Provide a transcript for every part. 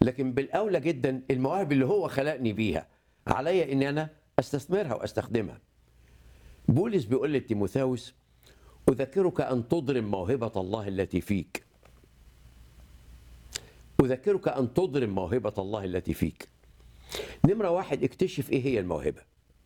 لكن بالاولى جدا المواهب اللي هو خلقني بيها عليا ان انا استثمرها واستخدمها بولس بيقول لتيموثاوس اذكرك ان تضرم موهبه الله التي فيك اذكرك ان تضرم موهبه الله التي فيك نمره واحد اكتشف ايه هي الموهبه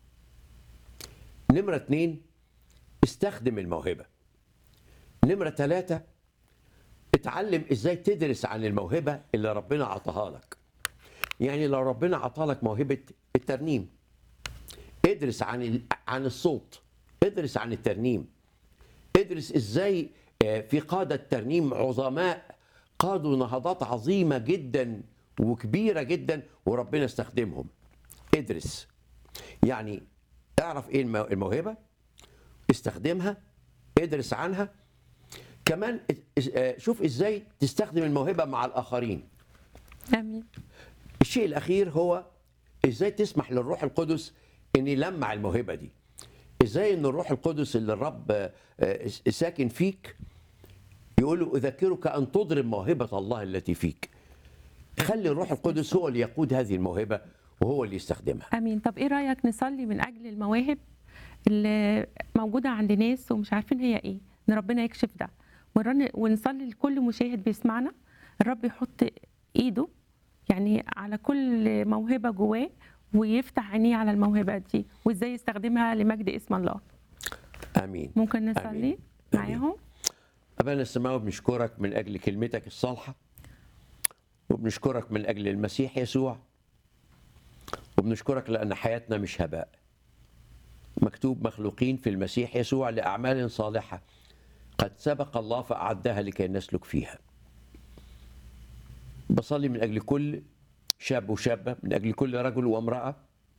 نمره اتنين استخدم الموهبه نمره ثلاثه اتعلم ازاي تدرس عن الموهبه اللي ربنا عطاها لك يعني لو ربنا عطالك موهبه الترنيم ادرس عن ال- عن الصوت ادرس عن الترنيم ادرس ازاي آه، في قادة ترنيم عظماء قادوا نهضات عظيمة جدا وكبيرة جدا وربنا استخدمهم ادرس يعني اعرف ايه المو- الموهبة استخدمها ادرس عنها كمان ات- آه، شوف ازاي تستخدم الموهبة مع الآخرين امين الشيء الاخير هو ازاي تسمح للروح القدس ان يلمع الموهبه دي ازاي ان الروح القدس اللي الرب آه، آه، ساكن فيك يقول له اذكرك ان تضرب موهبه الله التي فيك خلي الروح القدس هو اللي يقود هذه الموهبه وهو اللي يستخدمها امين طب ايه رايك نصلي من اجل المواهب اللي موجوده عند ناس ومش عارفين هي ايه ان ربنا يكشف ده ورن- ونصلي لكل مشاهد بيسمعنا الرب يحط ايده يعني على كل موهبه جواه ويفتح عينيه على الموهبه دي وازاي يستخدمها لمجد اسم الله امين ممكن نصلي آمين. معاهم ابانا السماوي بنشكرك من اجل كلمتك الصالحه وبنشكرك من اجل المسيح يسوع وبنشكرك لان حياتنا مش هباء مكتوب مخلوقين في المسيح يسوع لاعمال صالحه قد سبق الله فاعدها لكي نسلك فيها بصلي من اجل كل شاب وشابه من اجل كل رجل وامراه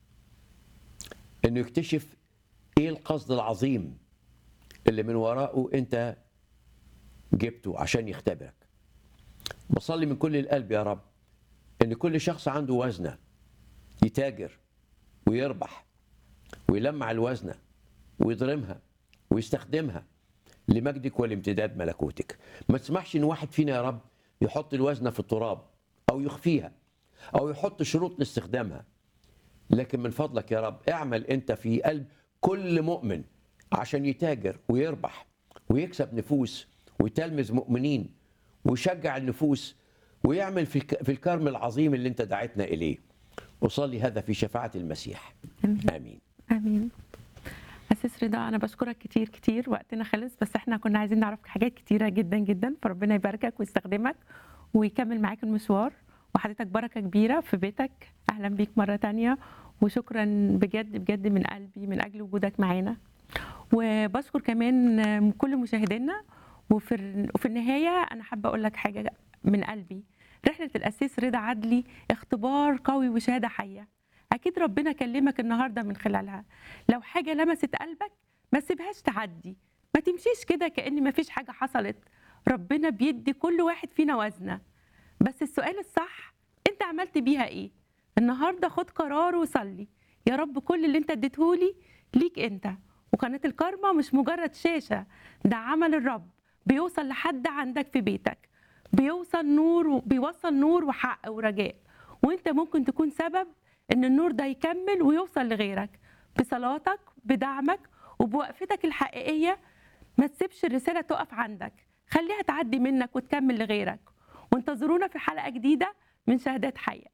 انه يكتشف ايه القصد العظيم اللي من وراءه انت جبته عشان يختبرك بصلي من كل القلب يا رب ان كل شخص عنده وزنه يتاجر ويربح ويلمع الوزنه ويضرمها ويستخدمها لمجدك ولامتداد ملكوتك ما تسمحش ان واحد فينا يا رب يحط الوزنه في التراب او يخفيها او يحط شروط لاستخدامها لكن من فضلك يا رب اعمل انت في قلب كل مؤمن عشان يتاجر ويربح ويكسب نفوس ويتلمذ مؤمنين ويشجع النفوس ويعمل في الك- في الكرم العظيم اللي انت دعيتنا اليه وصلي هذا في شفاعه المسيح امين امين امين اسيس رضا انا بشكرك كتير كتير وقتنا خلص بس احنا كنا عايزين نعرف حاجات كتيره جدا جدا فربنا يباركك ويستخدمك ويكمل معاك المشوار وحضرتك بركه كبيره في بيتك اهلا بيك مره تانية وشكرا بجد بجد من قلبي من اجل وجودك معانا وبشكر كمان كل مشاهدينا وفي وفي النهايه انا حابه اقول لك حاجه من قلبي رحله الاسيس رضا عدلي اختبار قوي وشهاده حيه اكيد ربنا كلمك النهارده من خلالها لو حاجه لمست قلبك ما تسيبهاش تعدي ما تمشيش كده كان ما فيش حاجه حصلت ربنا بيدي كل واحد فينا وزنه بس السؤال الصح انت عملت بيها ايه النهارده خد قرار وصلي يا رب كل اللي انت اديتهولي ليك انت وقناه الكارما مش مجرد شاشه ده عمل الرب بيوصل لحد عندك في بيتك بيوصل نور بيوصل نور وحق ورجاء وانت ممكن تكون سبب ان النور ده يكمل ويوصل لغيرك بصلاتك بدعمك وبوقفتك الحقيقيه ما تسيبش الرساله تقف عندك خليها تعدي منك وتكمل لغيرك وانتظرونا في حلقه جديده من شهادات حيه